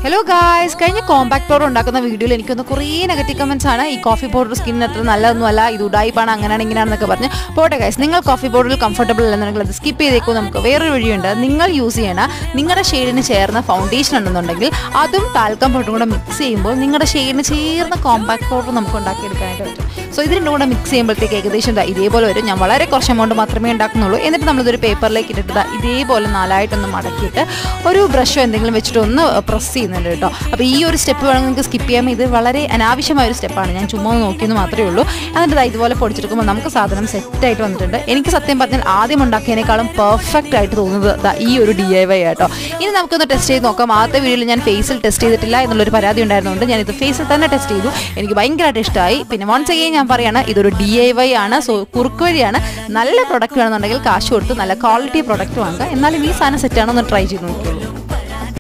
hello guys കഴിഞ്ഞ compact powder ഉണ്ടാക്കുന്ന വീഡിയോയിൽ എനിക്കൊന്ന് കുറേ നെഗറ്റീവ് കമൻസ് ആണ് ഈ കോഫി പൗഡർ സ്കിന്നിന് അത്ര നല്ലതൊന്നുമല്ല ഇത് ഉടായിപ്പാണ് അങ്ങനെയാണ് ഇങ്ങനെയാണെന്നൊക്കെ പറഞ്ഞ് പോട്ടെ ഗൈസ് നിങ്ങൾ കോഫി പൗഡറിൽ കംഫർട്ടബിൾ അല്ലെന്നുണ്ടെങ്കിൽ അത് സ്കിപ്പ് ചെയ്തേക്കും നമുക്ക് വേറൊരു വഴിയുണ്ട് നിങ്ങൾ യൂസ് ചെയ്യണ നിങ്ങളുടെ ഷെയ്ഡിന് ചേർന്ന ഫൗണ്ടേഷൻ ഉണ്ടെന്നുണ്ടെങ്കിൽ അതും ടാൽക്കം പൗഡറും കൂടെ മിക്സ് ചെയ്യുമ്പോൾ നിങ്ങളുടെ ഷെയ്ഡിന് ചേർന്ന കോമ്പാക്ട് പൗഡർ നമുക്ക് ഉണ്ടാക്കിയെടുക്കാനായിട്ട് പറ്റും സോ ഇത് രണ്ടും കൂടെ മിക്സ് ചെയ്യുമ്പോഴത്തേക്ക് ഏകദേശം ദാ ഇതേപോലെ വരും ഞാൻ വളരെ കുറച്ച് എമൗണ്ട് മാത്രമേ ഉണ്ടാക്കുന്നുള്ളൂ എന്നിട്ട് നമ്മളിതൊരു പേപ്പറിലേക്ക് ഇട്ടിട്ട് ദാ ഇതേപോലെ നാലായിട്ടൊന്ന് മടക്കിയിട്ട് ഒരു ബ്രഷോ എന്തെങ്കിലും വെച്ചിട്ട് ഒന്ന് പ്രസ് ചെയ്യുന്നുണ്ട് കേട്ടോ അപ്പോൾ ഈ ഒരു സ്റ്റെപ്പ് വേണമെങ്കിൽ നിങ്ങൾക്ക് സ്കിപ്പ് ചെയ്യാം ഇത് വളരെ അനാവശ്യമായ ഒരു സ്റ്റെപ്പാണ് ഞാൻ ചുമ്മാ ഒന്ന് നോക്കിയെന്ന് മാത്രമേ ഉള്ളൂ എന്നിട്ട് ദാ ഇതുപോലെ പൊടിച്ചെടുക്കുമ്പോൾ നമുക്ക് സാധനം സെറ്റായിട്ട് വന്നിട്ടുണ്ട് എനിക്ക് സത്യം പറഞ്ഞാൽ ആദ്യം ഉണ്ടാക്കിയതിനേക്കാളും പെർഫെക്റ്റ് ആയിട്ട് തോന്നുന്നത് ദാ ഈ ഒരു ഡി ഐ വൈ ആട്ടോ ഇനി നമുക്കൊന്ന് ടെസ്റ്റ് ചെയ്ത് നോക്കാം ആദ്യത്തെ വീഡിയോയിൽ ഞാൻ ഫേസിൽ ടെസ്റ്റ് ചെയ്തിട്ടില്ല എന്നുള്ളൊരു പരാതി ഉണ്ടായിരുന്നുകൊണ്ട് ഞാൻ ഇത് ഫേസിൽ തന്നെ ടെസ്റ്റ് ചെയ്തു എനിക്ക് ഭയങ്കരമായിട്ട് ഇഷ്ടമായി പിന്നെ വൺസ് അഗെയിൻ ഞാൻ പറയാണ് ഇതൊരു ഡി ഐ വൈ ആണ് സോ കുറുക്ക് വഴിയാണ് നല്ല പ്രൊഡക്റ്റ് വേണമെന്നുണ്ടെങ്കിൽ കാശ് കൊടുത്ത് നല്ല ക്വാളിറ്റി പ്രൊഡക്റ്റ് വാങ്ങുക എന്നാലും ഈ സാധനം സെറ്റാണോ ഒന്ന് ട്രൈ ചെയ്ത് നോക്കിയുള്ളൂ